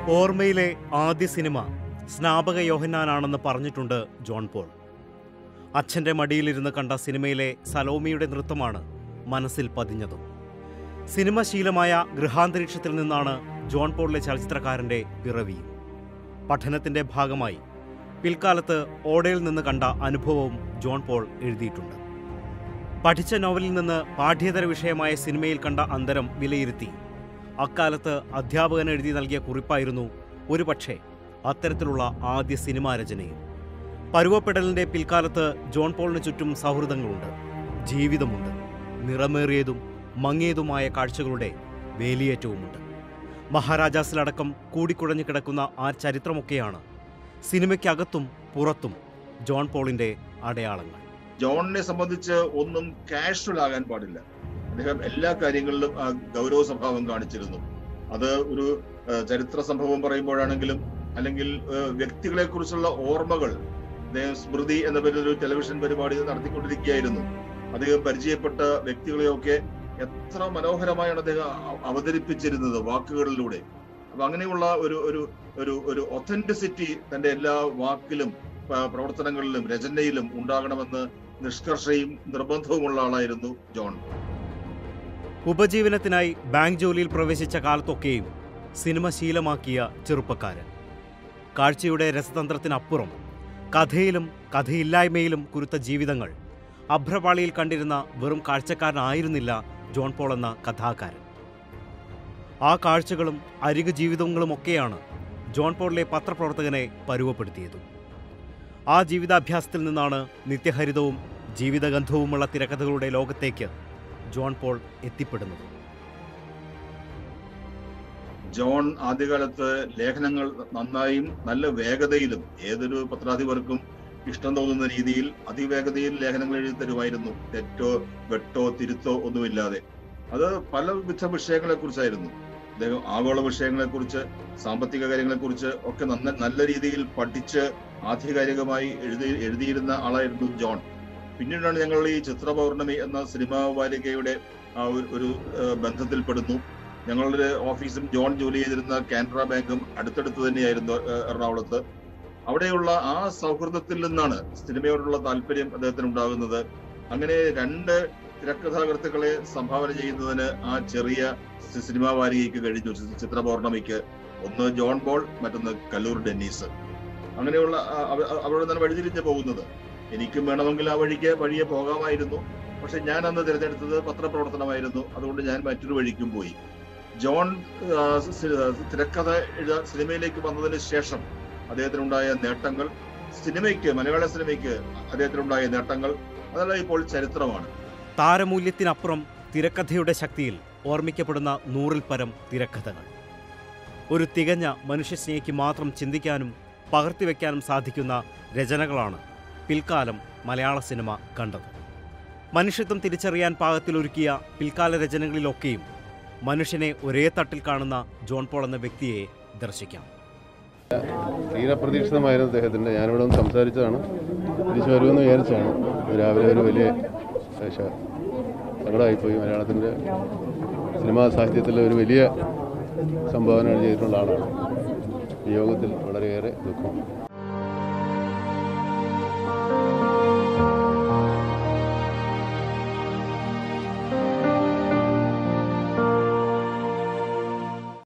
ഓർമ്മയിലെ ആദ്യ സിനിമ സ്നാപക യോഹന്നാനാണെന്ന് പറഞ്ഞിട്ടുണ്ട് ജോൺ പോൾ അച്ഛൻ്റെ മടിയിലിരുന്ന് കണ്ട സിനിമയിലെ സലോമിയുടെ നൃത്തമാണ് മനസ്സിൽ പതിഞ്ഞതും സിനിമ ശീലമായ ഗൃഹാന്തരീക്ഷത്തിൽ നിന്നാണ് ജോൺ പോളിലെ ചലച്ചിത്രകാരൻ്റെ പിറവിയും പഠനത്തിൻ്റെ ഭാഗമായി പിൽക്കാലത്ത് ഓടയിൽ നിന്ന് കണ്ട അനുഭവവും ജോൺ പോൾ എഴുതിയിട്ടുണ്ട് പഠിച്ച നോവലിൽ നിന്ന് പാഠ്യേതര വിഷയമായ സിനിമയിൽ കണ്ട അന്തരം വിലയിരുത്തി അക്കാലത്ത് അധ്യാപകൻ എഴുതി നൽകിയ കുറിപ്പായിരുന്നു ഒരുപക്ഷെ അത്തരത്തിലുള്ള ആദ്യ സിനിമാ രചനയും പരുവപ്പെടലിന്റെ പിൽക്കാലത്ത് ജോൺ പോളിന് ചുറ്റും സൗഹൃദങ്ങളുണ്ട് ജീവിതമുണ്ട് നിറമേറിയതും മങ്ങിയതുമായ കാഴ്ചകളുടെ വേലിയേറ്റവുമുണ്ട് മഹാരാജാസിലടക്കം കൂടിക്കുഴഞ്ഞു കിടക്കുന്ന ആ ചരിത്രമൊക്കെയാണ് സിനിമയ്ക്കകത്തും പുറത്തും ജോൺ പോളിന്റെ അടയാളങ്ങൾ ജോണിനെ സംബന്ധിച്ച് ഒന്നും കാഷ്വൽ ആകാൻ പാടില്ല അദ്ദേഹം എല്ലാ കാര്യങ്ങളിലും ആ ഗൗരവ സ്വഭാവം കാണിച്ചിരുന്നു അത് ഒരു ആ, ചരിത്ര സംഭവം പറയുമ്പോഴാണെങ്കിലും അല്ലെങ്കിൽ വ്യക്തികളെ കുറിച്ചുള്ള ഓർമ്മകൾ അദ്ദേഹം സ്മൃതി എന്ന പേരിൽ ഒരു ടെലിവിഷൻ പരിപാടി നടത്തിക്കൊണ്ടിരിക്കുകയായിരുന്നു അദ്ദേഹം പരിചയപ്പെട്ട വ്യക്തികളെയൊക്കെ എത്ര മനോഹരമായാണ് അദ്ദേഹം അ- അവതരിപ്പിച്ചിരുന്നത് വാക്കുകളിലൂടെ അപ്പൊ അങ്ങനെയുള്ള ഒരു ഒരു ഒരു ഒരു ഒത്തന്റിസിറ്റി തന്റെ എല്ലാ വാക്കിലും പ- പ്രവർത്തനങ്ങളിലും രചനയിലും ഉണ്ടാകണമെന്ന് നിഷ്കർഷയും നിർബന്ധവുമുള്ള ആളായിരുന്നു ജോൺ ഉപജീവനത്തിനായി ബാങ്ക് ജോലിയിൽ പ്രവേശിച്ച കാലത്തൊക്കെയും സിനിമ ശീലമാക്കിയ ചെറുപ്പക്കാരൻ കാഴ്ചയുടെ രസതന്ത്രത്തിനപ്പുറം കഥയിലും കഥയില്ലായ്മയിലും കുരുത്ത ജീവിതങ്ങൾ അഭ്രപാളിയിൽ കണ്ടിരുന്ന വെറും കാഴ്ചക്കാരനായിരുന്നില്ല ജോൺ പോൾ എന്ന കഥാകാരൻ ആ കാഴ്ചകളും അരികു ജീവിതങ്ങളുമൊക്കെയാണ് ജോൺ പോളിലെ പത്രപ്രവർത്തകനെ പരുവപ്പെടുത്തിയതും ആ ജീവിതാഭ്യാസത്തിൽ നിന്നാണ് നിത്യഹരിതവും ജീവിതഗന്ധവുമുള്ള തിരക്കഥകളുടെ ലോകത്തേക്ക് ജോൺ പോൾ എത്തിപ്പെടുന്നത് ജോൺ ആദ്യകാലത്ത് ലേഖനങ്ങൾ നന്നായും നല്ല വേഗതയിലും ഏതൊരു പത്രാധിപർക്കും ഇഷ്ടം തോന്നുന്ന രീതിയിൽ അതിവേഗതയിൽ ലേഖനങ്ങൾ എഴുതി തരുമായിരുന്നു തെറ്റോ വെട്ടോ തിരുത്തോ ഒന്നുമില്ലാതെ അത് പലവിധ വിഷയങ്ങളെ കുറിച്ചായിരുന്നു അദ്ദേഹം ആഗോള വിഷയങ്ങളെ കുറിച്ച് സാമ്പത്തിക കാര്യങ്ങളെ കുറിച്ച് ഒക്കെ നന്ന നല്ല രീതിയിൽ പഠിച്ച് ആധികാരികമായി എഴുതി എഴുതിയിരുന്ന ആളായിരുന്നു ജോൺ പിന്നീടാണ് ഞങ്ങൾ ഈ ചിത്ര പൗർണമി എന്ന സിനിമാ വാരികയുടെ ആ ഒരു ഒരു ഏഹ്, ബന്ധത്തിൽപ്പെടുന്നു ഞങ്ങളുടെ ഓഫീസും ജോൺ ജോലി ചെയ്തിരുന്ന കാനറ ബാങ്കും അടുത്തടുത്ത് തന്നെയായിരുന്നു ഏഹ്, എറണാകുളത്ത് അവിടെയുള്ള ആ സൗഹൃദത്തിൽ നിന്നാണ് സിനിമയോടുള്ള താല്പര്യം അദ്ദേഹത്തിന് ഉണ്ടാകുന്നത് അങ്ങനെ രണ്ട് തിരക്കഥാകൃത്തുക്കളെ സംഭാവന ചെയ്യുന്നതിന് ആ ചെറിയ സി- സിനിമാ വാരികയ്ക്ക് കഴിഞ്ഞു ചി- ചിത്ര പൗർണമിക്ക് ഒന്ന് ജോൺ ബോൾ മറ്റൊന്ന് കല്ലൂർ ഡെന്നീസ് അങ്ങനെയുള്ള ആ- അവ- അവ- അവിടെ നിന്നാണ് വഴിതിരിഞ്ഞ് പോകുന്നത് എനിക്കും വേണമെങ്കിൽ ആ വഴിക്ക് വഴിയെ പോകാമായിരുന്നു പക്ഷെ ഞാൻ അന്ന് തിരഞ്ഞെടുത്തത് പത്രപ്രവർത്തനമായിരുന്നു അതുകൊണ്ട് ഞാൻ മറ്റൊരു വഴിക്കും പോയി ജോൺ ആ, സി- തിരക്കഥ എഴുതാ സിനിമയിലേക്ക് വന്നതിന് ശേഷം അദ്ദേഹത്തിനുണ്ടായ നേട്ടങ്ങൾ സിനിമയ്ക്ക് മലയാള സിനിമയ്ക്ക് അദ്ദേഹത്തിനുണ്ടായ നേട്ടങ്ങൾ അതെല്ലാം ഇപ്പോൾ ചരിത്രമാണ് താരമൂല്യത്തിനപ്പുറം തിരക്കഥയുടെ ശക്തിയിൽ ഓർമ്മിക്കപ്പെടുന്ന നൂറിൽ പരം തിരക്കഥകൾ ഒരു തികഞ്ഞ മനുഷ്യസ്നേഹിക്ക് മാത്രം ചിന്തിക്കാനും പകർത്തിവെക്കാനും സാധിക്കുന്ന രചനകളാണ് പിൽക്കാലം മലയാള സിനിമ കണ്ടത് മനുഷ്യത്വം തിരിച്ചറിയാൻ പാകത്തിലൊരുക്കിയ പിൽക്കാല രചനകളിലൊക്കെയും മനുഷ്യനെ ഒരേ തട്ടിൽ കാണുന്ന ജോൺ പോൾ എന്ന വ്യക്തിയെ ദർശിക്കാം തീരെ പ്രതീക്ഷിതമായിരുന്നു അദ്ദേഹത്തിൻ്റെ ഞാനിവിടെ ഒന്ന് സംസാരിച്ചതാണ് തിരിച്ചു വരുമെന്ന് വിചാരിച്ചാണ് രാവിലെ ഒരു വലിയ ശ- സങ്കടമായിപ്പോയി മലയാളത്തിൻ്റെ സിനിമാ സാഹിത്യത്തിലെ ഒരു വലിയ സംഭാവനകൾ ചെയ്തിട്ടുള്ള ആളാണ് വിയോഗത്തിൽ വളരെയേറെ ദുഃഖം